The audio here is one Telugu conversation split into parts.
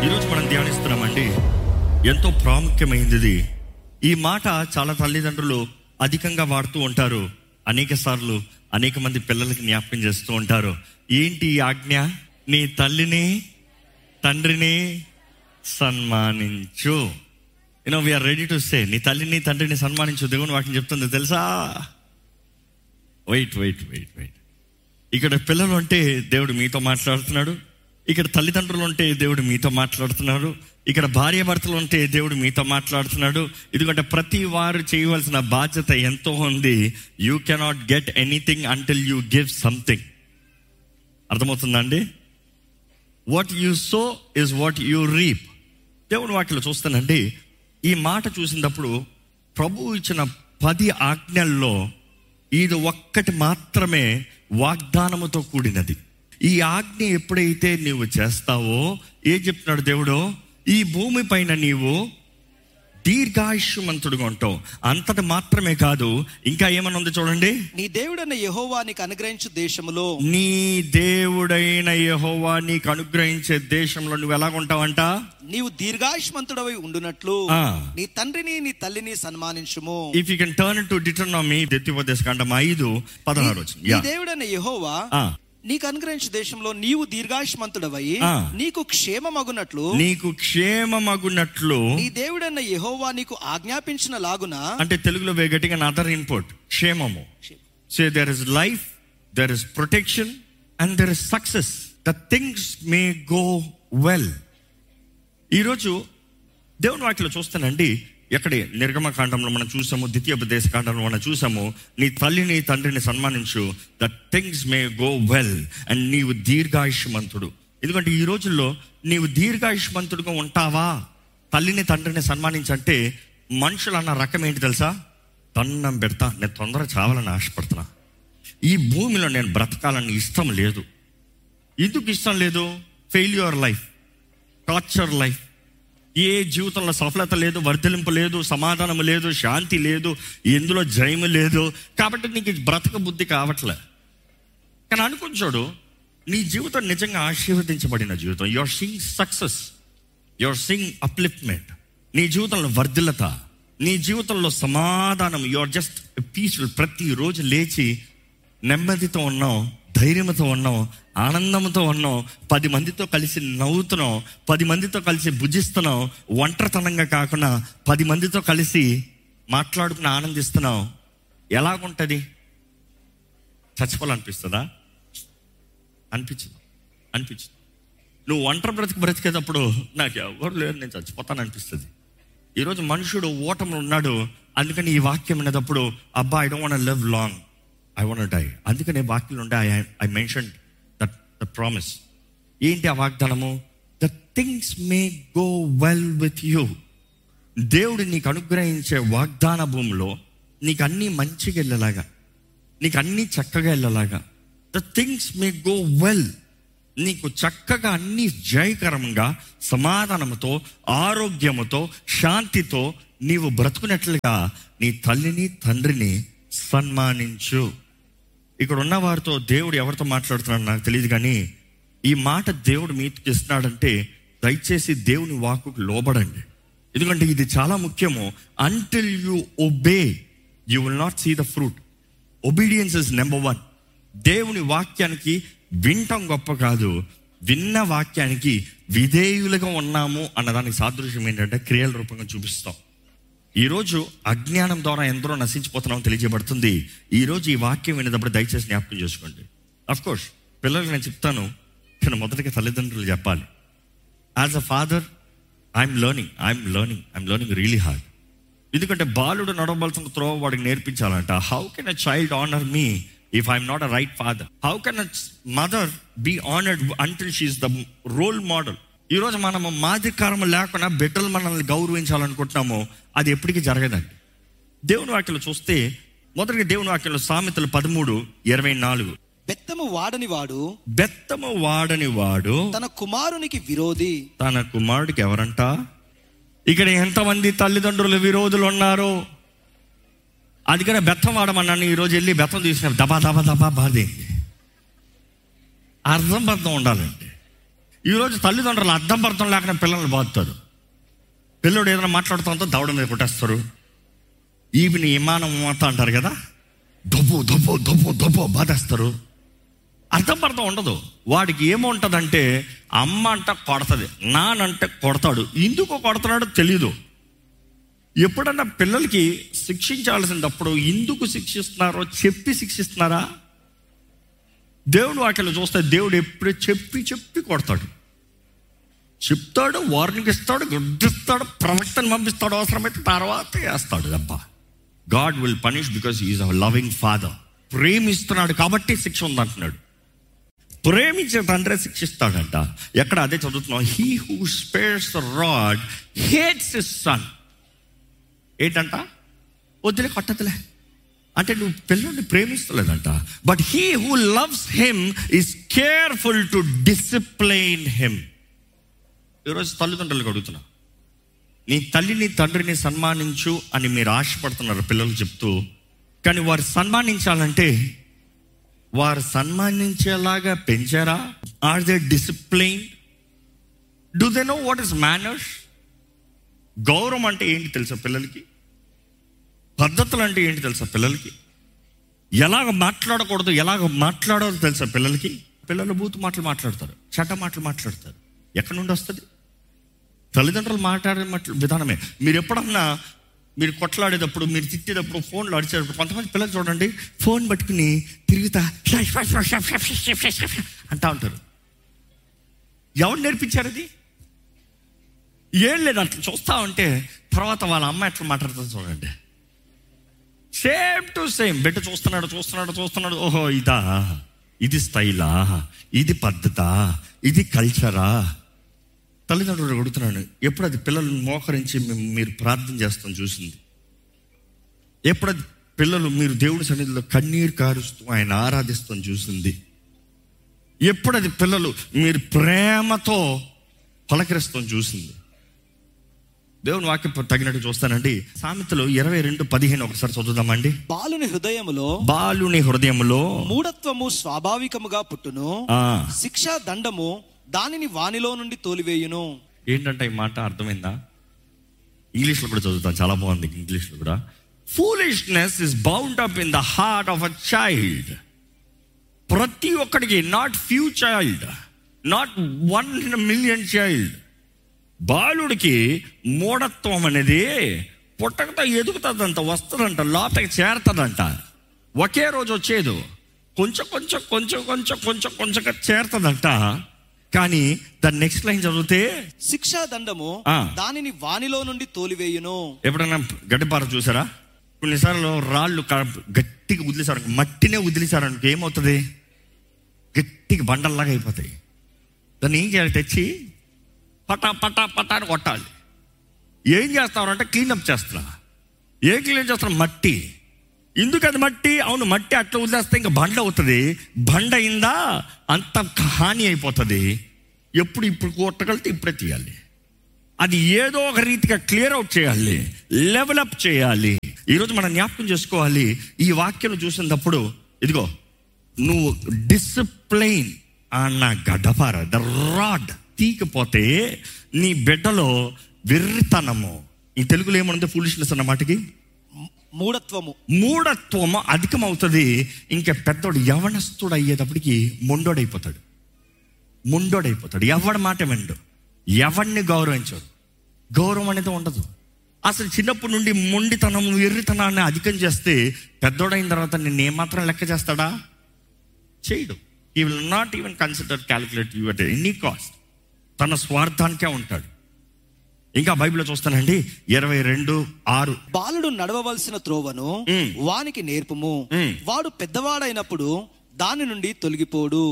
ఈరోజు మనం ధ్యానిస్తున్నామండి ఎంతో ప్రాముఖ్యమైనది ఇది. ఈ మాట చాలా తల్లిదండ్రులు అధికంగా వాడుతూ ఉంటారు అనేక సార్లు అనేక మంది పిల్లలకి జ్ఞాపకం చేస్తూ ఉంటారు ఏంటి ఈ ఆజ్ఞ నీ తల్లిని తండ్రిని సన్మానించు you know we are ready to say నీ తల్లిని తండ్రిని సన్మానించు దేవుని వాటిని చెప్తుంది తెలుసా వెయిట్ వెయిట్ వెయిట్ వెయిట్ ఇక్కడ పిల్లలు అంటే దేవుడు మీతో మాట్లాడుతున్నాడు ఇక్కడ తల్లిదండ్రులు ఉంటే దేవుడు మీతో మాట్లాడుతున్నాడు ఇక్కడ భార్య భర్తలు ఉంటే దేవుడు మీతో మాట్లాడుతున్నాడు ఎందుకంటే ప్రతి వారు చేయవలసిన బాధ్యత ఎంతో ఉంది you cannot get anything until you give something అర్థమవుతుందా అండి what you sow is what you reap దేవుని వాటిలో చూస్తానండి ఈ మాట చూసినప్పుడు ప్రభు ఇచ్చిన పది ఆజ్ఞల్లో ఇది ఒక్కటి మాత్రమే వాగ్దానముతో కూడినది ఈ ఆజ్ఞ ఎప్పుడైతే నీవు చేస్తావో ఏం చెప్తున్నాడు దేవుడు ఈ భూమి పైన నీవు దీర్ఘాయుష్మంతుడుగా ఉంటావు అంతటి మాత్రమే కాదు ఇంకా ఏమన్నా ఉంది చూడండి నీ దేవుడన్న యెహోవా నీకు అనుగ్రహించు దేశములో నీ దేవుడైన యెహోవా నీకు అనుగ్రహించే దేశంలో నువ్వు ఎలాగుంటావంట నీవు దీర్ఘాయుష్మంతుడవై ఉండునట్లు ఆ. నీ తండ్రిని నీ తల్లిని సన్మానించుము if you can turn to Deuteronomy దెత్తిపోదేశ కాండం ఐదు పదహారు వచ్చింది నీ యా దేవుడన్న యెహోవా ఆ. నీకు అనుగ్రహించు దేశంలో నీవు దీర్ఘాయుష్మంతుడవై ఆ. నీకు క్షేమమగునట్లు నీకు క్షేమమగునట్లు నీ దేవుడన్న యెహోవా నీకు ఆజ్ఞాపించిన లాగున అంటే తెలుగులో వే గట్టిగా అదర్ ఇన్పుట్ క్షేమము say there is life there is protection and there is success the things may go well ఈరోజు దేవుని వాటిలో చూస్తానండి ఎక్కడే నిర్గమకాండంలో మనం చూసాము ద్వితీయోపదేశ కాండంలో మనం చూసాము నీ తల్లిని తండ్రిని సన్మానించు the things may go well and నీవు దీర్ఘాయుష్మంతుడు ఎందుకంటే ఈ రోజుల్లో నీవు దీర్ఘాయుష్మంతుడుగా ఉంటావా తల్లిని తండ్రిని సన్మానించంటే మనుషులు అన్న రకం ఏంటి తెలుసా దండం పెడతా నేను తొందర చావాలని ఆశపడుతున్నా ఈ భూమిలో నేను బ్రతకాలని ఇష్టం లేదు ఎందుకు ఇష్టం లేదు ఫెయిల్యూర్ లైఫ్ టార్చర్ లైఫ్ ఏ జీవితంలో సఫలత లేదు వర్ధలింపు లేదు సమాధానం లేదు శాంతి లేదు ఎందులో జయము లేదు కాబట్టి నీకు బ్రతక బుద్ధి కావట్లే కానీ అనుకుని చూడు నీ జీవితం నిజంగా ఆశీర్వదించబడిన జీవితం you're seeing success you're seeing upliftment నీ జీవితంలో వర్ధిల్లత నీ జీవితంలో సమాధానం యువర్ జస్ట్ పీస్ఫుల్ ప్రతిరోజు లేచి నెమ్మదితో ఉన్నాం ధైర్యంతో ఉన్నాం ఆనందంతో ఉన్నాం పది మందితో కలిసి నవ్వుతున్నాం పది మందితో కలిసి భుజిస్తున్నాం ఒంటరితనంగా కాకుండా పది మందితో కలిసి మాట్లాడుకుని ఆనందిస్తున్నాం ఎలాగుంటుంది చచ్చిపోవాలనిపిస్తుందా అనిపించదు అనిపించదు నువ్వు ఒంటరి బ్రతికి బ్రతికేటప్పుడు నాకు ఎవరు లేరు నేను చచ్చిపోతాను అనిపిస్తుంది ఈరోజు మనుషుడు ఓటములు ఉన్నాడు అందుకని ఈ వాక్యం వినేటప్పుడు అబ్బా I don't want live long I want die అందుకని వాక్యం ఉండే I I mention that the promise ఏంటి ఆ వాగ్దానము the things may go well with you దేవుడు నీకు అనుగ్రహించే వాగ్దాన భూమిలో నీకు అన్నీ మంచిగా వెళ్ళేలాగా నీకు అన్నీ చక్కగా వెళ్ళేలాగా the things may go well నీకు చక్కగా అన్ని జయకరంగా సమాధానంతో ఆరోగ్యముతో శాంతితో నీవు బ్రతుకున్నట్లుగా నీ తల్లిని తండ్రిని సన్మానించు ఇక్కడ ఉన్న వారితో దేవుడు ఎవరితో మాట్లాడుతున్నాడు నాకు తెలియదు కానీ ఈ మాట దేవుడు మీకు ఇస్తున్నాడంటే దయచేసి దేవుని వాకుకు లోబడండి ఎందుకంటే ఇది చాలా ముఖ్యము until you obey you will not see the fruit obedience is number one దేవుని వాక్యానికి వింటం గొప్ప కాదు విన్న వాక్యానికి విధేయులుగా ఉన్నాము అన్నదానికి సాదృశ్యం ఏంటంటే క్రియల రూపంగా చూపిస్తాం ఈరోజు అజ్ఞానం ద్వారా ఎందరో నశించిపోతున్నామో తెలియజేయబడుతుంది ఈరోజు ఈ వాక్యం వినేటప్పుడు దయచేసి జ్ఞాపకం చేసుకోండి అఫ్ కోర్స్ పిల్లలకి నేను చెప్తాను కానీ మొదటిగా తల్లిదండ్రులు చెప్పాలి as a father I'm learning I'm learning I'm learning really hard ఎందుకంటే బాలుడు నడవలసిన త్రో వాడికి నేర్పించాలంట how can a child honour me if I'm not a right father how can a mother be honoured until she's the role model ఈరోజు మనము మాదికారం లేకుండా బిడ్డలు మనల్ని గౌరవించాలనుకుంటున్నాము అది ఎప్పటికీ జరగదండి దేవుని వాక్యలో చూస్తే మొదటిగా దేవుని వాక్యంలో సామెతలు పదమూడు ఇరవై నాలుగు బెత్తము వాడని వాడు బెత్తము వాడని వాడు తన కుమారునికి విరోధి తన కుమారుడికి ఎవరంట ఇక్కడ ఎంతమంది తల్లిదండ్రులు విరోధులు ఉన్నారు అందుకనే బెత్తం వాడమన్నాను ఈరోజు వెళ్ళి బెత్తం తీసిన దబా దబా దబా బాధేంది అర్థం బద్ధం ఉండాలండి ఈరోజు తల్లిదండ్రులు అర్థం పర్థం లేకుండా పిల్లల్ని బాదుతారు పిల్లడు ఏదైనా మాట్లాడుతుందో దవడ మీద కొట్టేస్తారు ఈవిని విమానం మోత అంటారు కదా దొబ్బు దొబ్బు దొబ్బు దొబ్బు బాధేస్తారు అర్థం పర్థం ఉండదు వాడికి ఏముంటుందంటే అమ్మ అంట కొడతది నానంటే కొడతాడు ఎందుకు కొడతాడో తెలియదు ఎప్పుడన్నా పిల్లలకి శిక్షించాల్సినప్పుడు ఎందుకు శిక్షిస్తున్నారో చెప్పి శిక్షిస్తున్నారా దేవుడు వాటిని చూస్తే దేవుడు ఎప్పుడు చెప్పి చెప్పి కొడతాడు చెప్తాడు వార్నింగ్ ఇస్తాడు గుడ్డిస్తాడు ప్రవక్తను పంపిస్తాడు అవసరమైతే తర్వాత వేస్తాడు దెబ్బ God will punish because is a loving father ప్రేమిస్తున్నాడు కాబట్టి శిక్ష ఉందంటున్నాడు ప్రేమించే తండ్రి శిక్షిస్తాడంట ఎక్కడ అదే చదువుతున్నాం he who spares the rod hates is son ఏంటంట వద్దులే కొట్టదులే అంటే నువ్వు పిల్లల్ని ప్రేమిస్తలేదంట but he who loves him is careful to discipline him ఈరోజు తల్లిదండ్రులకు అడుగుతున్నా నీ తల్లిని తండ్రిని సన్మానించు అని మీరు ఆశపడుతున్నారు పిల్లలు చెప్తూ కానీ వారు సన్మానించాలంటే వారు సన్మానించేలాగా పెంచారా are they discipline do they know what is manners గౌరవం అంటే ఏంటి తెలుసా పిల్లలకి పద్ధతులు అంటే ఏంటి తెలుసా పిల్లలకి ఎలాగ మాట్లాడకూడదు ఎలాగ మాట్లాడాలో తెలుసా పిల్లలకి పిల్లలు బూతు మాటలు మాట్లాడతారు చెడ్డ మాటలు మాట్లాడతారు ఎక్కడి నుండి వస్తుంది తల్లిదండ్రులు మాట్లాడే మాటలు విధానమే మీరు ఎప్పుడన్నా మీరు కొట్లాడేటప్పుడు మీరు తిట్టేటప్పుడు ఫోన్లో అడిచేటప్పుడు కొంతమంది పిల్లలు చూడండి ఫోన్ పట్టుకుని తిరుగుతా అంటా ఉంటారు ఎవరు నేర్పించారు అది ఏం లేదు అట్లా చూస్తా ఉంటే తర్వాత వాళ్ళ అమ్మ ఎట్లా మాట్లాడుతుంది చూడండి సేమ్ టు సేమ్ బిడ్డ చూస్తున్నాడు చూస్తున్నాడు చూస్తున్నాడు ఓహో ఇదా ఇది స్టైలా ఇది పద్ధతా ఇది కల్చరా తల్లిదండ్రులు అడుగుతున్నాను ఎప్పుడు అది పిల్లల్ని మోకరించి మీ- మీరు ప్రార్థన చేస్తాం చూసింది ఎప్పుడు అది పిల్లలు మీరు దేవుడి సన్నిధిలో కన్నీరు కారుస్తూ ఆయన ఆరాధిస్తాం చూసింది ఎప్పుడు అది పిల్లలు మీరు ప్రేమతో పలకరిస్తాం చూసింది దేవుని వాక్యం తగినట్టు చూస్తానండి సామెతలు ఇరవై రెండు పదిహేను ఒకసారి చదువుదామండి బాలుని హృదయములో బాలుని హృదయంలో మూఢత్వము స్వాభావికముగా పుట్టును ఆ, శిక్షా దండము దానిని వానిలో నుండి తోలివేయును ఏంటంటే ఈ మాట అర్థమైందా ఇంగ్లీష్లో కూడా చదువుతాను చాలా బాగుంది ఇంగ్లీష్లో కూడా foolishness is bound up in the heart of a child ప్రతి ఒక్కడికి not few child not one in million child బాలుడికి మూఢత్వం అనేది పుట్టకతో ఎదుగుతుందంట వస్తుందంట లోపలికి చేరుతుందంట ఒకే రోజు వచ్చేది కొంచెం కొంచెం కొంచెం కొంచెం కొంచెం కొంచెంగా చేరుతుందంట కానీ దాని నెక్స్ట్ లైన్ చదివితే శిక్షా దండము ఆ. దానిని వానిలో నుండి తోలివేయును ఎప్పుడైనా గడ్డిపార చూసారా కొన్నిసార్లు రాళ్ళు క- గట్టిగా వదిలేసారు మట్టినే వదిలేసారనుకో ఏమవుతుంది గట్టిగా బండల్లాగా అయిపోతాయి దాన్ని ఏం చేయాలి తెచ్చి పటా పటా పటా అని కొట్టాలి ఏం చేస్తారంటే క్లీనప్ చేస్తున్నా ఏం క్లీన్ చేస్తున్నా మట్టి ఎందుకు అది మట్టి అవును మట్టి అట్లా వదిలేస్తే ఇంకా బండ అవుతుంది బండ అయిందా అంత హాని అయిపోతుంది ఎప్పుడు ఇప్పుడు కొట్టగలితే ఇప్పుడే తీయాలి అది ఏదో ఒక రీతిగా క్లియర్ అవుట్ చేయాలి లెవెల్ అప్ చేయాలి ఈరోజు మనం జ్ఞాపకం చేసుకోవాలి ఈ వాక్యం చూసినప్పుడు ఇదిగో నువ్వు డిసిప్లైన్ అన్న గడ్డపార ద రాడ్ తీకపోతే నీ బిడ్డలో వెర్రితనము ఈ తెలుగులో ఏమనుంది ఫులిష్నెస్ అన్న మాటకి మూఢత్వము మూఢత్వము అధికమవుతుంది ఇంకా పెద్దోడు యవనస్తుడు అయ్యేటప్పటికి మొండోడైపోతాడు మొండోడైపోతాడు ఎవడి మాట విండు ఎవడిని గౌరవించడు గౌరవం అనేది ఉండదు అసలు చిన్నప్పటి నుండి మొండితనం ఎర్రితనాన్ని అధికం చేస్తే పెద్దోడైన తర్వాత నిన్ను ఏమాత్రం లెక్క చేస్తాడా చేయడు he will not even consider calculate you at any cost తన స్వార్థానికే ఉంటాడు ఇంకా బైబిల్లో చూస్తానండి ఇరవై రెండు ఆరు బాలుడు నడవవలసిన త్రోవను మ్. వానికి నేర్పుము మ్. వాడు పెద్దవాడైనప్పుడు దాని నుండి తొలగిపోడు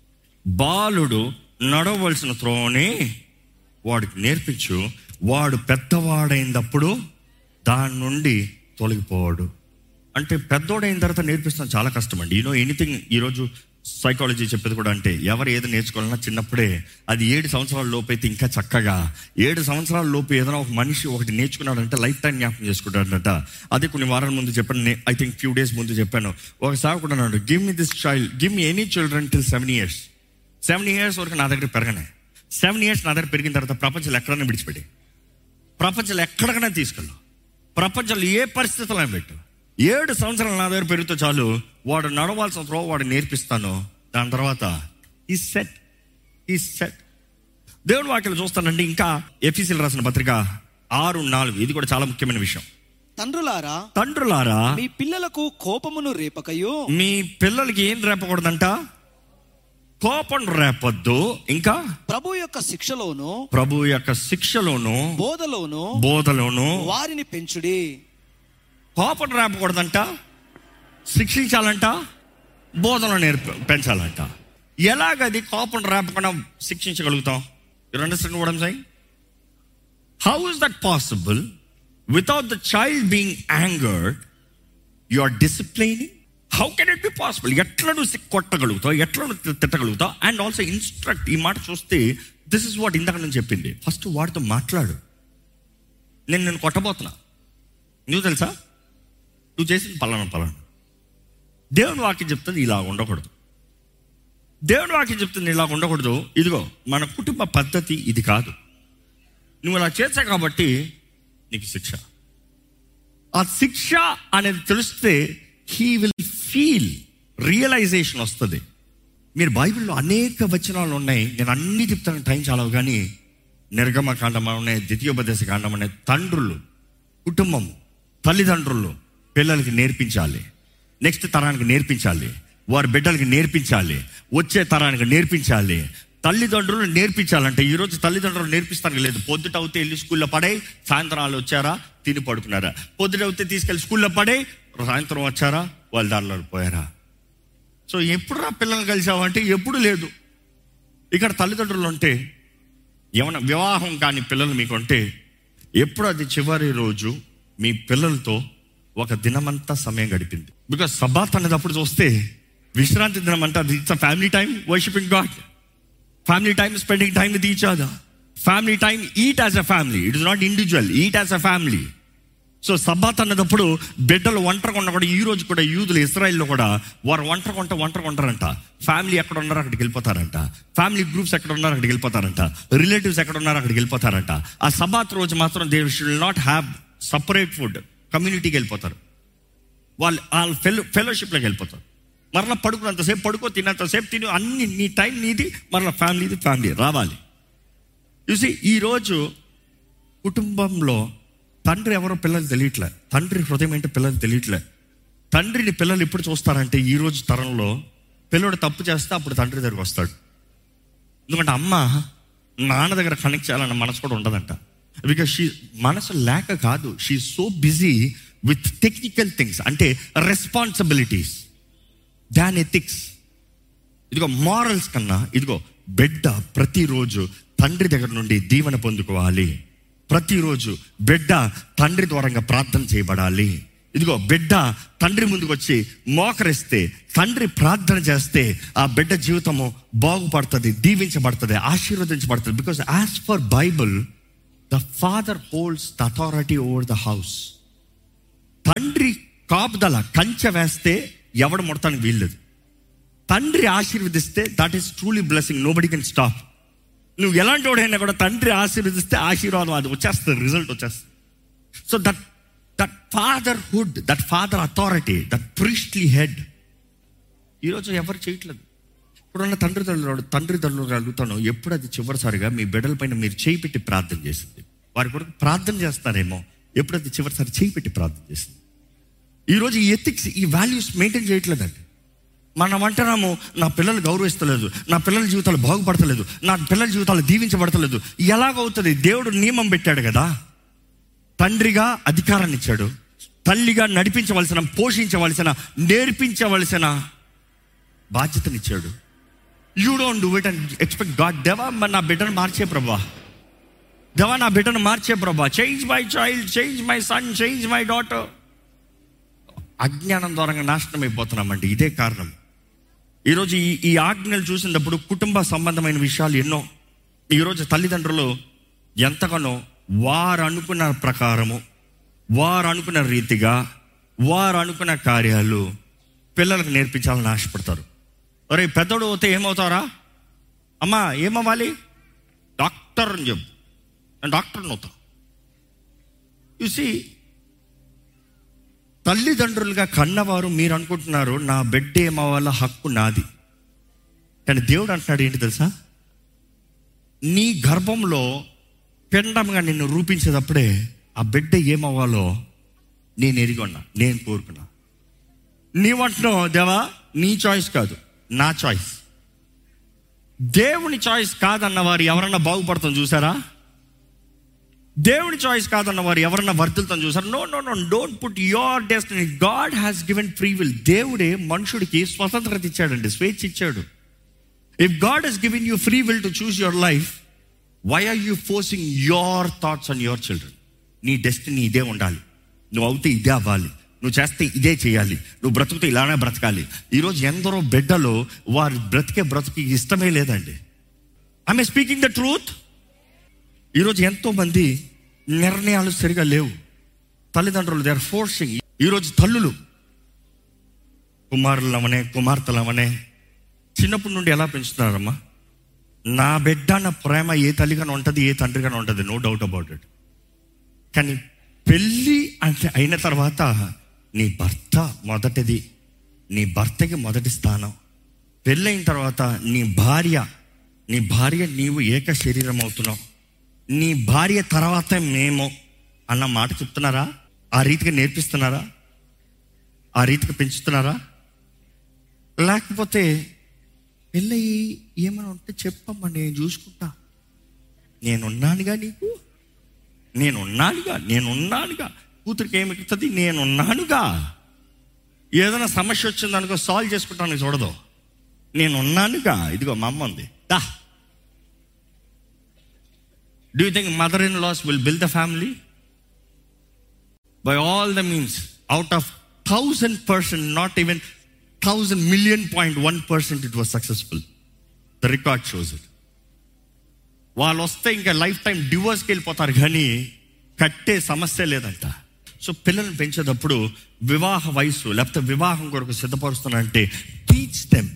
బాలుడు నడవలసిన త్రోవని వాడికి నేర్పించు వాడు పెద్దవాడైనప్పుడు దాని నుండి తొలగిపోవాడు అంటే పెద్దోడైన తర్వాత నేర్పిస్తాం చాలా కష్టం అండి యూనో ఎనీథింగ్ ఈరోజు సైకాలజీ చెప్పేది కూడా అంటే ఎవరు ఏది నేర్చుకోవాలన్నా చిన్నప్పుడే అది ఏడు సంవత్సరాల లోపు అయితే ఇంకా చక్కగా ఏడు సంవత్సరాల లోపు ఏదైనా ఒక మనిషి ఒకటి నేర్చుకున్నాడంటే లైఫ్ టైం జ్ఞాపకం చేసుకుంటాడంట అదే కొన్ని వారాల ముందు చెప్పాను ఐ థింక్ ఫ్యూ డేస్ ముందు చెప్పాను ఒక సాగుకుండా అన్నాడు give me this child give me any children till seven years seven years వరకు నా దగ్గర పెరగనే సెవెన్ ఇయర్స్ నా దగ్గర పెరిగిన తర్వాత ప్రపంచంలో ఎక్కడైనా విడిచిపెట్టి ప్రపంచంలో ఎక్కడికైనా తీసుకెళ్ళు ప్రపంచంలో ఏ పరిస్థితుల్లో పెట్టు ఏడు సంవత్సరాలు నా దగ్గర పెరిగితే చాలు వాడు నడవాల్సిన త్రో వాడు నేర్పిస్తాను దాని తర్వాత ఈ సెట్ ఈ సెట్ దేవుడు వాక్యలు చూస్తానండి ఇంకా ఎఫీసీలు రాసిన పత్రిక ఆరు నాలుగు ఇది కూడా చాలా ముఖ్యమైన విషయం తండ్రులారా తండ్రులారా మీ పిల్లలకు కోపమును రేపకయు మీ పిల్లలకి ఏం రేపకూడదంట కోపం రేపొద్దు ఇంకా ప్రభు యొక్క శిక్షలోను ప్రభు యొక్క శిక్షలోను బోధలోను బోధలోను వారిని పెంచుడి కోపం రేపకూడదంట శిక్షించాలంట బోధన నేర్ప పెంచాలంట ఎలాగది కోపం రేపకుండా శిక్షించగలుగుతాం you understand what I'm how is that possible without the child being angered you are disciplining how can it be possible ఎట్లా నువ్వు సి- కొట్టగలుగుతావు ఎట్లా నువ్వు తి- తిట్టగలుగుతావు అండ్ ఆల్సో ఇన్స్ట్రక్ట్ ఈ మాట చూస్తే దిస్ ఇస్ వాట్ ఇందాక నేను చెప్పింది ఫస్ట్ వాడితో మాట్లాడు నేను నేను కొట్టబోతున్నా నువ్వు తెలుసా నువ్వు చేసిన పలానా పలానా దేవుని వాక్యం చెప్తుంది ఇలా ఉండకూడదు దేవుని వాక్యం చెప్తుంది ఇలా ఉండకూడదు ఇదిగో మన కుటుంబ పద్ధతి ఇది కాదు నువ్వు ఇలా చేసావు కాబట్టి నీకు శిక్ష ఆ శిక్ష అనేది తెలిస్తే హీ విల్ ఫీల్ రియలైజేషన్ వస్తుంది మీరు బైబిల్లో అనేక వచనాలు ఉన్నాయి నేను అన్ని చెప్తాను టైం చాలవు కానీ నిర్గమ కాండం ఉన్నాయి ద్వితీయోపదేశ కాండం ఉన్నాయి తండ్రులు కుటుంబం తల్లిదండ్రులు పిల్లలకి నేర్పించాలి నెక్స్ట్ తరానికి నేర్పించాలి వారి బిడ్డలకి నేర్పించాలి వచ్చే తరానికి నేర్పించాలి తల్లిదండ్రులు నేర్పించాలంటే ఈరోజు తల్లిదండ్రులు నేర్పిస్తానికి లేదు పొద్దుట అవుతే వెళ్ళి స్కూల్లో పడే సాయంత్రం వాళ్ళు వచ్చారా తిని పడుకున్నారా పొద్దుట అవుతే తీసుకెళ్ళి స్కూల్లో పడే సాయంత్రం వచ్చారా వాళ్ళ దారిలో పోయారా సో ఎప్పుడు రా పిల్లల్ని కలిసావంటే ఎప్పుడు లేదు ఇక్కడ తల్లిదండ్రులు ఉంటే ఏమన్నా వివాహం కాని పిల్లలు మీకు ఉంటే ఎప్పుడు అది చివరి రోజు మీ పిల్లలతో ఒక దినమంతా సమయం గడిపింది బికాస్ సబాత్ అనేటప్పుడు చూస్తే విశ్రాంతి దినం అంటే అది it's family time worshipping God family time spending time with each other family time eat as a family it is not individual eat as a family so Sabbath అన్నదప్పుడు బిడ్డలు ఒంటరిగా ఉన్న కూడా ఈ రోజు కూడా యూదులు ఇస్రాయిల్లో కూడా వారు ఒంటరిగా ఉంటే ఒంటరిగా ఉంటారంట ఫ్యామిలీ ఎక్కడ ఉన్నారో అక్కడికి వెళ్ళిపోతారంట ఫ్యామిలీ గ్రూప్స్ ఎక్కడ ఉన్నారో అక్కడికి వెళ్ళిపోతారంట రిలేటివ్స్ ఎక్కడ ఉన్నారో అక్కడికి వెళ్ళిపోతారంట ఆ సబాత్ రోజు మాత్రం they shall not have separate food కమ్యూనిటీకి వెళ్ళిపోతారు వాళ్ళు వాళ్ళ ఫెలో ఫెలోషిప్లోకి వెళ్ళిపోతారు మరలా పడుకున్నంతసేపు పడుకో తిన్నంతసేపు తిని అన్ని నీ టైం నీది మరలా ఫ్యామిలీది ఫ్యామిలీ రావాలి చూసి ఈరోజు కుటుంబంలో తండ్రి ఎవరో పిల్లలు తెలియట్లే తండ్రి హృదయం ఏంటో పిల్లలు తెలియట్లే తండ్రిని పిల్లలు ఎప్పుడు చూస్తారంటే ఈ రోజు తరంలో పిల్లడు తప్పు చేస్తే అప్పుడు తండ్రి దగ్గరికి వస్తాడు ఎందుకంటే అమ్మ నాన్న దగ్గర కనెక్ట్ చేయాలన్న మనసు కూడా ఉండదంట బికాస్ షీ మనసు లేక కాదు she so busy with technical things అంటే రెస్పాన్సిబిలిటీస్ దాన్ ఎథిక్స్ ఇదిగో మారల్స్ కన్నా ఇదిగో బిడ్డ ప్రతిరోజు తండ్రి దగ్గర నుండి దీవెన పొందుకోవాలి ప్రతిరోజు బిడ్డ తండ్రి ద్వారంగా ప్రార్థన చేయబడాలి ఇదిగో బిడ్డ తండ్రి ముందుకు వచ్చి మోకరిస్తే తండ్రి ప్రార్థన చేస్తే ఆ బిడ్డ జీవితము బాగుపడుతుంది దీవించబడుతుంది ఆశీర్వదించబడుతుంది because as far Bible the father holds the authority over the house తండ్రి కాపుదల కంచె వేస్తే ఎవడు ముడతానికి వీల్లేదు తండ్రి ఆశీర్వదిస్తే that is truly blessing nobody can stop నువ్వు ఎలాంటి వాడైనా కూడా తండ్రి ఆశీర్వదిస్తే ఆశీర్వాదం అది వచ్చేస్తుంది రిజల్ట్ వచ్చేస్తుంది so that that fatherhood that father authority that priestly head ఈరోజు ఎవరు చేయట్లేదు ఇప్పుడున్న తండ్రి తల్లి తండ్రి తల్లి అడుగుతాను ఎప్పుడు అది చివరిసారిగా మీ బిడ్డల పైన మీరు చేయి పెట్టి ప్రార్థన చేసింది వారి కొరకు ప్రార్థన చేస్తారేమో ఎప్పుడు అది చివరిసారి చేయి పెట్టి ప్రార్థన చేసింది ఈరోజు ఈ ఎథిక్స్ ఈ వాల్యూస్ మెయింటైన్ చేయట్లేదండి మనం అంటున్నాము నా పిల్లలు గౌరవిస్తలేదు నా పిల్లల జీవితాలు బాగుపడతలేదు నా పిల్లల జీవితాలు దీవించబడతలేదు ఎలాగవుతుంది దేవుడు నియమం పెట్టాడు కదా తండ్రిగా అధికారాన్ని ఇచ్చాడు తల్లిగా నడిపించవలసిన పోషించవలసిన నేర్పించవలసిన బాధ్యతనిచ్చాడు you don't do it and expect God దేవా మరి నా బిడ్డను మార్చే ప్రభా దేవా నా బిడ్డను మార్చే ప్రభా change my child change my son change my daughter అజ్ఞానం ద్వారా నాశనం అయిపోతున్నామండి ఇదే కారణం ఈరోజు ఈ ఈ ఆజ్ఞలు చూసినప్పుడు కుటుంబ సంబంధమైన విషయాలు ఎన్నో ఈరోజు తల్లిదండ్రులు ఎంతగానో వారు అనుకున్న ప్రకారము వారు అనుకున్న రీతిగా వారు అనుకున్న కార్యాలు పిల్లలకు నేర్పించాలని ఆశపడతారు అరే పెద్దోడు పోతే ఏమవుతారా అమ్మా ఏమవ్వాలి అని చెప్పు నేను డాక్టర్ని అవుతా చూసి తల్లిదండ్రులుగా కన్నవారు మీరు అనుకుంటున్నారు నా బిడ్డ ఏమవ్వాల హక్కు నాది కానీ దేవుడు అంటున్నాడు ఏంటి తెలుసా నీ గర్భంలో పిండంగా నిన్ను రూపించేటప్పుడే ఆ బిడ్డ ఏమవ్వాలో నేను ఎరిగొన్నా నేను కోరుకున్నా నీవంటున్నావు దేవా నీ చాయిస్ కాదు నా చాయిస్ దేవుని చాయిస్ కాదన్న వారు ఎవరన్నా బాగుపడతాం చూసారా దేవుని చాయిస్ కాదన్న వారు ఎవరన్నా వర్ధిల్తాం చూసారా no no no don't put your destiny God has given free will దేవుడే మనుషుడికి స్వతంత్రత ఇచ్చాడండి స్వేచ్ఛ ఇచ్చాడు if God has given you free will to choose your life why are you forcing your thoughts on your children నీ డెస్టినీ ఇదే ఉండాలి నువ్వు అవుతే ఇదే అవ్వాలి నువ్వు చేస్తే ఇదే చేయాలి నువ్వు బ్రతుకుతే ఇలానే బ్రతకాలి ఈరోజు ఎందరో బిడ్డలు వారు బ్రతికే బ్రతుకి ఇష్టమే లేదండి ఐఎమ్ స్పీకింగ్ ద ట్రూత్ ఈరోజు ఎంతో మంది నిర్ణయాలు సరిగా లేవు తల్లిదండ్రులు దే ఆర్ ఫోర్సింగ్ ఈరోజు తల్లులు కుమారులమనే కుమార్తెలమనే చిన్నప్పటి నుండి ఎలా పెంచుతున్నారమ్మా నా బిడ్డ అన్న ప్రేమ ఏ తల్లిగానే ఉంటుంది ఏ తండ్రిగానే ఉంటుంది నో డౌట్ అబౌట్ ఇట్ కానీ పెళ్ళి అంటే అయిన తర్వాత నీ భర్త మొదటిది నీ భర్తకి మొదటి స్థానం పెళ్ళైన తర్వాత నీ భార్య నీ భార్య నీవు ఏక శరీరం అవుతున్నావు నీ భార్య తర్వాత మేము అన్న మాట చెప్తున్నారా ఆ రీతిగా నేర్పిస్తున్నారా ఆ రీతిగా పెంచుతున్నారా లేకపోతే పెళ్ళయి ఏమైనా ఉంటే చెప్పమ్మా నేను చూసుకుంటా నేనున్నానుగా నీకు నేనున్నానుగా నేనున్నానుగా కూతురికి ఏమి ఎక్కుతుంది నేనున్నానుగా ఏదైనా సమస్య వచ్చింది అనుకో సాల్వ్ చేసుకుంటాను చూడదు నేనున్నానుగా ఇదిగో మా అమ్మ ఉంది దా do you think mother in laws will build the family by all the means out of thousand percent not even thousand million point one percent it was successful the record shows it వాళ్ళు వస్తే ఇంకా లైఫ్ టైం డివోర్స్కి వెళ్ళిపోతారు కానీ కట్టే సమస్య లేదంట సో పిల్లల్ని పెంచేటప్పుడు వివాహ వయసు లేకపోతే వివాహం కొరకు సిద్ధపరుస్తున్నానంటే టీచ్ దెమ్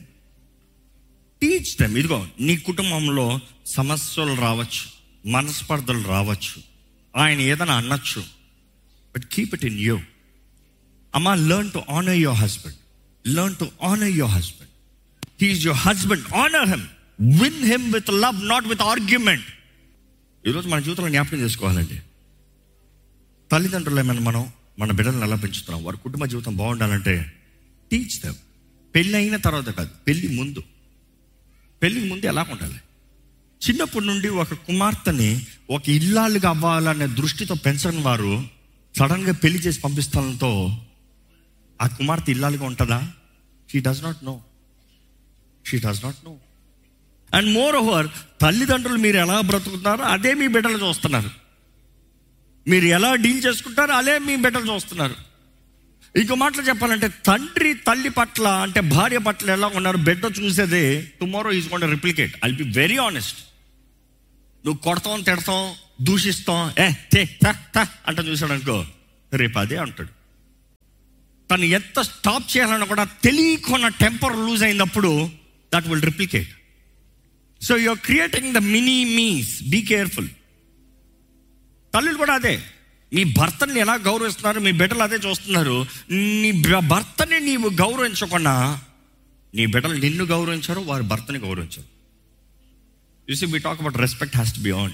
టీచ్ దెమ్ ఇదిగో నీ కుటుంబంలో సమస్యలు రావచ్చు మనస్పర్ధలు రావచ్చు ఆయన ఏదైనా అనొచ్చు but keep it in you అమ్మా learn to honour your husband learn to honour your husband he is your husband honour him win him with love not with argument ఈరోజు మన జీవితంలో జ్ఞాపకం చేసుకోవాలండి తల్లిదండ్రులు ఏమైనా మనం మన బిడ్డలను ఎలా పెంచుతున్నాం వారి కుటుంబ జీవితం బాగుండాలంటే టీచ్ దెమ్ పెళ్ళి అయిన తర్వాత కాదు పెళ్ళి ముందు పెళ్ళికి ముందు ఎలా ఉండాలి చిన్నప్పటి నుండి ఒక కుమార్తెని ఒక ఇల్లాలుగా అవ్వాలనే దృష్టితో పెంచని వారు సడన్గా పెళ్లి చేసి పంపిస్తానంతో ఆ కుమార్తె ఇల్లాలుగా ఉంటుందా she does not know she does not know and moreover తల్లిదండ్రులు మీరు ఎలా బ్రతుకుతున్నారో అదే మీ బిడ్డలు చూస్తున్నారు మీరు ఎలా డీల్ చేసుకుంటారో అదే మీ బిడ్డలు చూస్తున్నారు ఇంకో మాటలు చెప్పాలంటే తండ్రి తల్లి పట్ల అంటే భార్య పట్ల ఎలా ఉన్నారు బిడ్డ చూసేదే tomorrow is gonna replicate I be very honest నువ్వు కొడతాం తిడతాం దూషిస్తాం ఏ తే అంటే చూసాడు అనుకో రేపు అదే అంటాడు తను ఎంత స్టాప్ చేయాలన్నా కూడా తెలియకుండా టెంపర్ లూజ్ అయినప్పుడు that will replicate so you're creating the mini mes be careful తల్లులు కూడా అదే మీ భర్తని ఎలా గౌరవిస్తున్నారు మీ బిడ్డలు అదే చూస్తున్నారు నీ భ- భర్తని నీవు గౌరవించకుండా నీ బిడ్డలు నిన్ను గౌరవించారు వారి భర్తని గౌరవించారు you see we talk about respect has to be on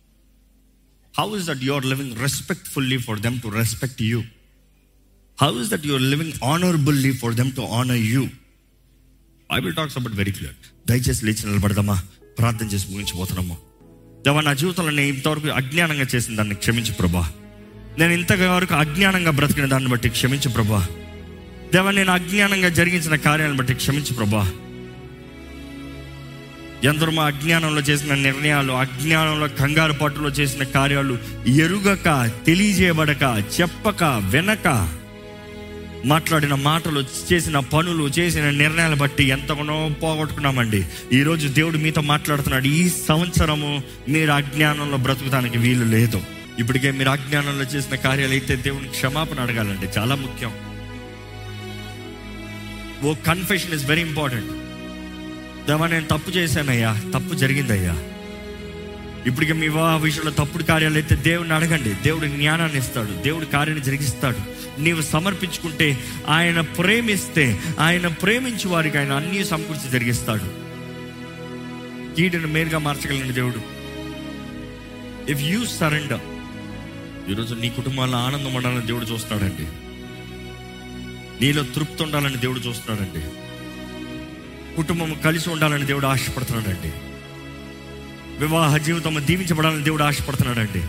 how is that you are living respectfully for them to respect you how is that you are living honourably for them to honour you Bible talks about very clear దయచేసి లేచి నిలబడదామా ప్రార్థన చేసి ముగించిపోతున్నాము దేవా నా జీవితంలో నేను ఇంతవరకు అజ్ఞానంగా చేసిన దాన్ని క్షమించు ప్రభా నేను ఇంతవరకు అజ్ఞానంగా బ్రతికిన దాన్ని బట్టి క్షమించు ప్రభా దేవా నేను అజ్ఞానంగా జరిగించిన కార్యాలను బట్టి క్షమించు ప్రభా ఎందరో మా అజ్ఞానంలో చేసిన నిర్ణయాలు అజ్ఞానంలో కంగారు పట్టులో చేసిన కార్యాలు ఎరుగక తెలియజేయబడక చెప్పక వినక మాట్లాడిన మాటలు చేసిన పనులు చేసిన నిర్ణయాలు బట్టి ఎంతగానో పోగొట్టుకున్నామండి ఈరోజు దేవుడు మీతో మాట్లాడుతున్నాడు ఈ సంవత్సరము మీరు అజ్ఞానంలో బ్రతుకుతానికి వీలు లేదు ఇప్పటికే మీరు అజ్ఞానంలో చేసిన కార్యాలు అయితే దేవుని క్షమాపణ అడగాలండి చాలా ముఖ్యం oh confession is very important దేవా నేను తప్పు చేశానయ్యా తప్పు జరిగిందయ్యా ఇప్పటికే మీ వివాహ విషయంలో తప్పుడు కార్యాలు అయితే దేవుడిని అడగండి దేవుడు జ్ఞానాన్ని ఇస్తాడు దేవుడు కార్యాన్ని జరిగిస్తాడు నీవు సమర్పించుకుంటే ఆయన ప్రేమిస్తే ఆయన ప్రేమించి వారికి ఆయన అన్ని సమకూర్చి జరిగిస్తాడు కీడును మేలుగా మార్చగలిగిన దేవుడు ఇఫ్ యూ సరెండర్ ఈరోజు నీ కుటుంబాల్లో ఆనందం ఉండాలని దేవుడు చూస్తున్నాడండి నీలో తృప్తి ఉండాలని దేవుడు చూస్తున్నాడండి కుటుంబం కలిసి ఉండాలని దేవుడు ఆశపడుతున్నాడండి వివాహ జీవితం దీవించబడాలని దేవుడు ఆశపడుతున్నాడండి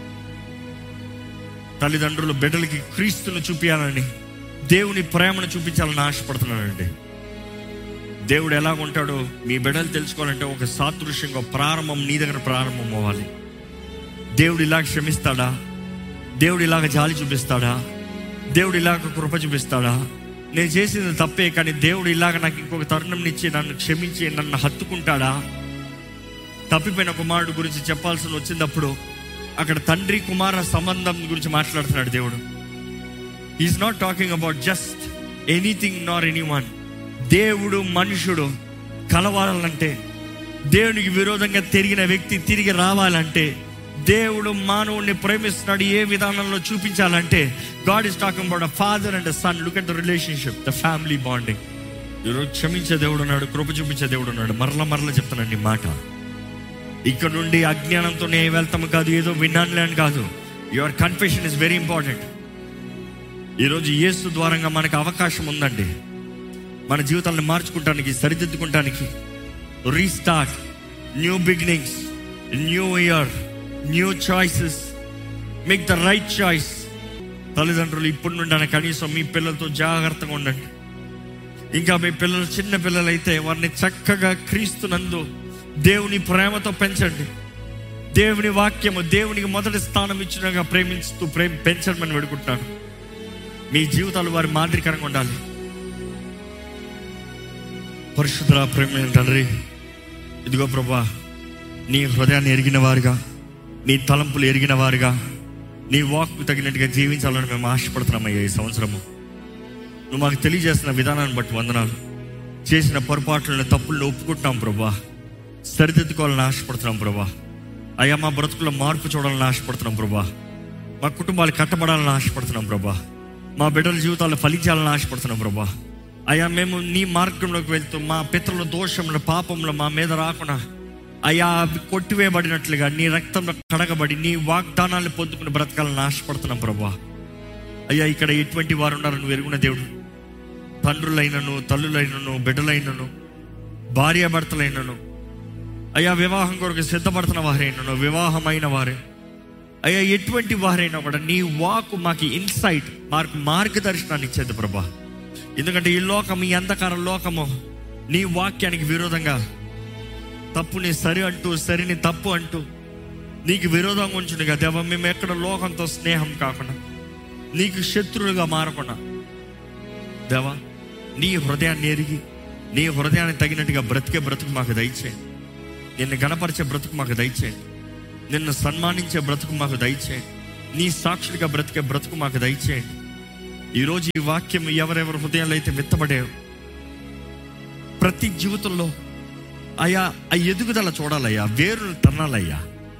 తల్లిదండ్రులు బిడ్డలకి క్రీస్తును చూపించాలని దేవుని ప్రేమను చూపించాలని ఆశపడుతున్నాడండి దేవుడు ఎలా ఉంటాడో మీ బిడ్డలు తెలుసుకోవాలంటే ఒక సాదృశ్యంగా ప్రారంభం నీ దగ్గర ప్రారంభం అవ్వాలి దేవుడు ఇలా క్షమిస్తాడా దేవుడు ఇలాగ జాలి చూపిస్తాడా దేవుడు ఇలాగ కృప చూపిస్తాడా నేను చేసింది తప్పే కానీ దేవుడు ఇలాగ నాకు ఇంకొక తరుణం ఇచ్చి నన్ను క్షమించి నన్ను హత్తుకుంటాడా తప్పిపోయిన కుమారుడు గురించి చెప్పాల్సి వచ్చినప్పుడు అక్కడ తండ్రి కుమార సంబంధం గురించి మాట్లాడుతున్నాడు దేవుడు is not talking about just anything nor any one దేవుడు మనుషుడు కలవాలంటే దేవునికి విరోధంగా తిరిగిన వ్యక్తి తిరిగి రావాలంటే దేవుడు మానవుడిని ప్రేమిస్తున్నాడు ఏ విధానంలో చూపించాలంటే God is talking about a father and son look at the relationship the family bonding ఈరోజు క్షమించే దేవుడు ఉన్నాడు కృప చూపించే దేవుడు ఉన్నాడు మరల మరల చెప్తానండి ఈ మాట ఇక్కడ నుండి అజ్ఞానంతో నేను వెళ్తాము కాదు ఏదో విన్నానులే అని కాదు your confession is very important ఈరోజు యేసు ద్వారంగా మనకు అవకాశం ఉందండి మన జీవితాలను మార్చుకుంటానికి సరిదిద్దుకుంటానికి restart new beginnings new year new choices make the right choice తల్లిదండ్రులు ఇప్పటి నుండి కనీసం మీ పిల్లలతో జాగ్రత్తగా ఉండండి ఇంకా మీ పిల్లలు చిన్న పిల్లలైతే వారిని చక్కగా క్రీస్తునందు దేవుని ప్రేమతో పెంచండి దేవుని వాక్యము దేవునికి మొదటి స్థానం ఇచ్చినగా ప్రేమించుతూ ప్రేమ పెంచమని వేడుకుంటున్నాను మీ జీవితాలు వారి మాదిరికరంగా ఉండాలి పరిశుద్ధ ప్రేమ తండ్రి ఇదిగో ప్రభా నీ హృదయాన్ని ఎరిగిన వారుగా నీ తలంపులు ఎరిగిన వారుగా నీ వాక్కు తగినట్టుగా జీవించాలని మేము ఆశపడుతున్నామయ్యా ఈ సంవత్సరము నువ్వు మాకు తెలియజేస్తున్న విధానాన్ని బట్టి వందనాలు చేసిన పొరపాట్లను తప్పులను ఒప్పుకుంటున్నాం ప్రభా సరిదిద్దుకోవాలని ఆశపడుతున్నాం ప్రభా అయ్యా మా బ్రతుకుల్లో మార్పు చూడాలని ఆశపడుతున్నాం ప్రభా మా కుటుంబాలు కట్టబడాలని ఆశపడుతున్నాం ప్రభా మా బిడ్డల జీవితాలు ఫలించాలని ఆశపడుతున్నాం ప్రభా అయ్యా మేము నీ మార్గంలోకి వెళ్తూ మా పితరుల దోషంలో పాపంలో మా మీద రాకుండా అయ్యా అవి కొట్టివేయబడినట్లుగా నీ రక్తంలో కడగబడి నీ వాగ్దానాన్ని పొందుకుని బ్రతకాలని ఆశపడుతున్నాం ప్రభా అయ్యా ఇక్కడ ఎటువంటి వారు ఉన్నారని నువ్వు ఎరుగున దేవుడు తండ్రులైనను తల్లులైనను బిడ్డలైనను భార్యాభర్తలైనను అయ్యా వివాహం కొరకు సిద్ధపడుతున్న వారైనను వివాహమైన వారే అయ్యా ఎటువంటి వారైనా కూడా నీ వాకు మాకు ఇన్సైట్ మాకు మార్గదర్శనాన్ని ఇచ్చేది ప్రభా ఎందుకంటే ఈ లోకం ఈ అంధకార లోకము నీ వాక్యానికి విరోధంగా తప్పుని సరి అంటూ సరిని తప్పు అంటూ నీకు విరోధంగా ఉంచుండగా దేవ మేము ఎక్కడ లోకంతో స్నేహం కాకుండా నీకు శత్రువులుగా మారకుండా దేవా నీ హృదయాన్ని ఎరిగి నీ హృదయాన్ని తగినట్టుగా బ్రతికే బ్రతుకు మాకు దయచేయండి నిన్ను గణపరిచే బ్రతుకు మాకు దయచేయండి నిన్ను సన్మానించే బ్రతుకు మాకు దయచేయండి నీ సాక్షుడిగా బ్రతికే బ్రతుకు మాకు దయచేయండి ఈరోజు ఈ వాక్యం ఎవరెవరి హృదయాలు అయితే విత్తబడే ప్రతి జీవితంలో అయా ఆ ఎదుగుదల చూడాలయ్యా వేరును తన్నాలయ్యా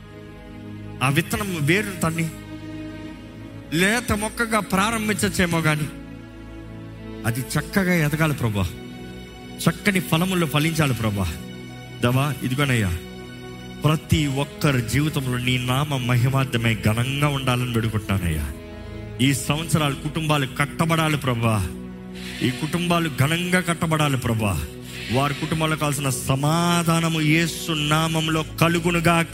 ఆ విత్తనం వేరును తన్ని లేత మొక్కగా ప్రారంభించచ్చేమో కానీ అది చక్కగా ఎదగాలి ప్రభా చక్కని ఫలములు ఫలించాలి ప్రభా దవా ఇదిగోనయ్యా ప్రతి ఒక్కరి జీవితంలో నీ నామ మహిమార్థమే ఘనంగా ఉండాలని వేడుకుంటున్నానయ్యా ఈ సంవత్సరాలు కుటుంబాలు కట్టబడాలి ప్రభా ఈ కుటుంబాలు ఘనంగా కట్టబడాలి ప్రభా వారి కుటుంబాలకు కావాల్సిన సమాధానము యేసు నామంలో కలుగునుగాక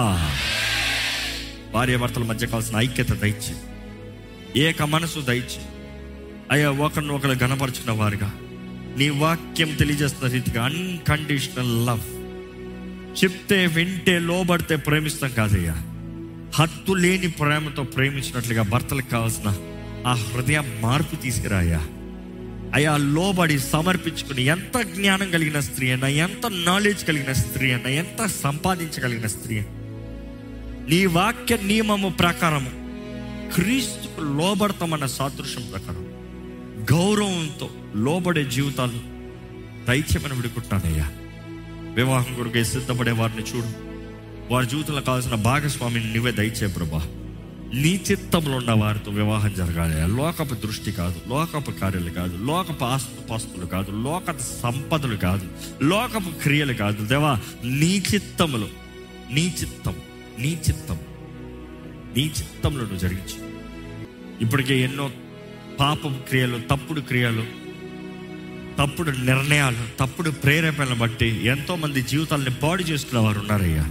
భార్యాభర్తల మధ్య కావాల్సిన ఐక్యత దయచి ఏక మనసు దయచి అయ్యా ఒకరిని ఒకరు గణపరుచుకున్న వారుగా నీ వాక్యం తెలియజేస్తున్న రీతిగా అన్కండిషనల్ లవ్ చెప్తే వింటే లోబడితే ప్రేమిస్తాం కాదయ్యా హత్తు లేని ప్రేమతో ప్రేమించినట్లుగా భర్తలకు కావాల్సిన ఆ హృదయ మార్పు తీసుకురాయ్యా అయా లోబడి సమర్పించుకుని ఎంత జ్ఞానం కలిగిన స్త్రీ అయినా ఎంత నాలెడ్జ్ కలిగిన స్త్రీ అయినా ఎంత సంపాదించగలిగిన స్త్రీ అయినా నీ వాక్య నియమము ప్రకారము క్రీస్తుకు లోబడతామన్న సాదృశ్యం ప్రకారం గౌరవంతో లోబడే జీవితాలు దయచేమని విడుకుంటానయ్యా వివాహం కొరకు సిద్ధపడే వారిని చూడు వారి జీవితంలో కావాల్సిన భాగస్వామిని నువ్వే దయచే ప్రభా నీ చిత్తంలో ఉన్న వారితో వివాహం జరగాలి లోకపు దృష్టి కాదు లోకపు కార్యాలు కాదు లోకపు ఆస్తుపాస్తులు కాదు లోక సంపదలు కాదు లోకపు క్రియలు కాదు దేవా నీ చిత్తములో నీ చిత్తం నీ చిత్తం నీ చిత్తంలో నువ్వు జరిగించు ఇప్పటికే ఎన్నో పాపపు క్రియలు తప్పుడు క్రియలు తప్పుడు నిర్ణయాలు తప్పుడు ప్రేరేపణలు బట్టి ఎంతో మంది జీవితాలని పాడు చేసుకునే వారు ఉన్నారయ్యా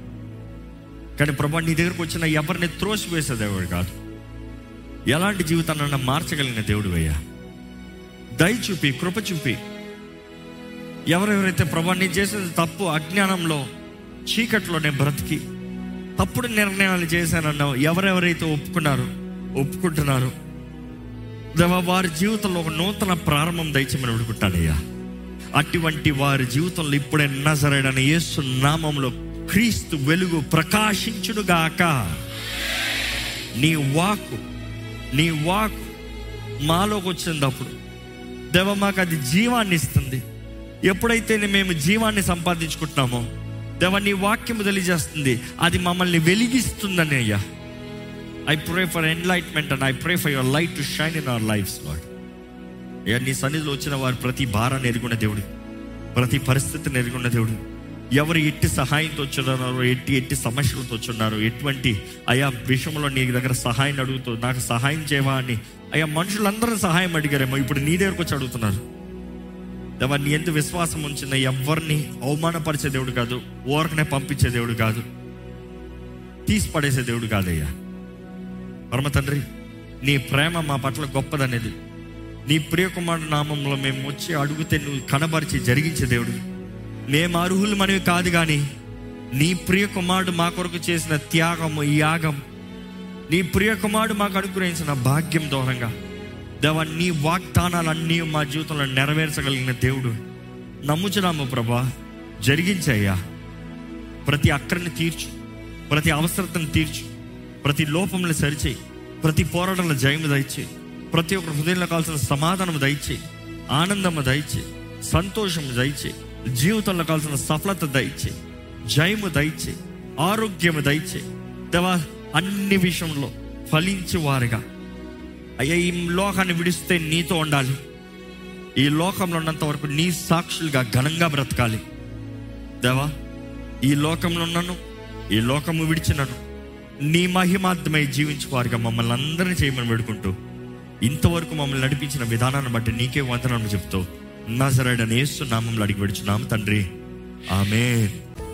కానీ ప్రభా నీ దగ్గరకు వచ్చిన ఎవరిని త్రోసివేసే దేవుడు కాదు ఎలాంటి జీవితాన్నైనా మార్చగలిగిన దేవుడు అయ్యా దయ చూపి కృప చూపి ఎవరెవరైతే ప్రభా నీ చేసేది తప్పు అజ్ఞానంలో చీకట్లోనే బ్రతికి తప్పుడు నిర్ణయాలు చేశానన్నావు ఎవరెవరైతే ఒప్పుకున్నారు ఒప్పుకుంటున్నారు దేవా వారి జీవితంలో ఒక నూతన ప్రారంభం దయచేమని అడుగుతానయ్యా అటువంటి వారి జీవితంలో ఇప్పుడే నజరైన యేసు నామంలో క్రీస్తు వెలుగు ప్రకాశించుడుగాక నీ వాకు నీ వాకు మాలోకి వచ్చినప్పుడు దేవ మాకు అది జీవాన్ని ఇస్తుంది ఎప్పుడైతే మేము జీవాన్ని సంపాదించుకుంటున్నామో దేవ నీ వాక్యము తెలియజేస్తుంది అది మమ్మల్ని వెలిగిస్తుందని అయ్యా I pray for enlightenment and I pray for your light to shine in our life Lord అయ్యా నీ సన్నిధిలో వచ్చిన వారు ప్రతి భారాన్ని ఎరుగున్న దేవుడు ప్రతి పరిస్థితిని ఎరుగున్న దేవుడు ఎవరు ఎట్టి సహాయంతో వచ్చున్నారో ఎట్టి ఎట్టి సమస్యలతో వచ్చున్నారో ఎటువంటి అయా విషయంలో నీ దగ్గర సహాయం అడుగుతూ నాకు సహాయం చేయవా అని అయ్యా మనుషులందరూ సహాయం అడిగారేమో ఇప్పుడు నీ దగ్గరకు వచ్చి అడుగుతున్నారు దేవా నీ ఎంత విశ్వాసం ఉంచిన ఎవరిని అవమానపరిచే దేవుడు కాదు ఓరకనే పంపించే దేవుడు కాదు తీసి పడేసే దేవుడు కాదయ్యా పరమ తండ్రి నీ ప్రేమ మా పట్ల గొప్పదనేది నీ ప్రియకుమారుడు నామంలో మేము వచ్చి అడిగితే నువ్వు కనబరిచి జరిగించే దేవుడు మేము అర్హులు మనవి కాదు కానీ నీ ప్రియ కుమారుడు మా కొరకు చేసిన త్యాగము యాగం నీ ప్రియ కుమారుడు మాకు అనుగ్రహించిన భాగ్యం దూరంగా దేవా నీ వాగ్దానాలన్నీ మా జీవితంలో నెరవేర్చగలిగిన దేవుడు నమ్ముచున్నాము ప్రభా జరిగించయ్యా ప్రతి అక్కడిని తీర్చు ప్రతి అవసరతను తీర్చు ప్రతి లోపంలో సరిచేయి ప్రతి పోరాటంలో జయము దయచేయి ప్రతి ఒక్కరి హృదయంలో కావాల్సిన సమాధానం దయచేయి ఆనందము దయచేయి సంతోషము దయచేయి జీవితంలో కావాల్సిన సఫలత దయచేయి జయము దయచేయి ఆరోగ్యము దయచేయి దేవా అన్ని విషయంలో ఫలించే వారుగా అయ్యా ఈ లోకాన్ని విడిస్తే నీతో ఉండాలి ఈ లోకంలో ఉన్నంత వరకు నీ సాక్షులుగా ఘనంగా బ్రతకాలి దేవా ఈ లోకంలో ఉన్నాను ఈ లోకము విడిచినను నీ మహిమార్థమై జీవించువారుగా మమ్మల్ని అందరినీ చేయమని వేడుకుంటూ ఇంతవరకు మమ్మల్ని నడిపించిన విధానాన్ని బట్టి నీకే వందనాలు చెప్తూ నజరడని యేసు నామంలో అడిగి విడుచున్నాము తండ్రి ఆమె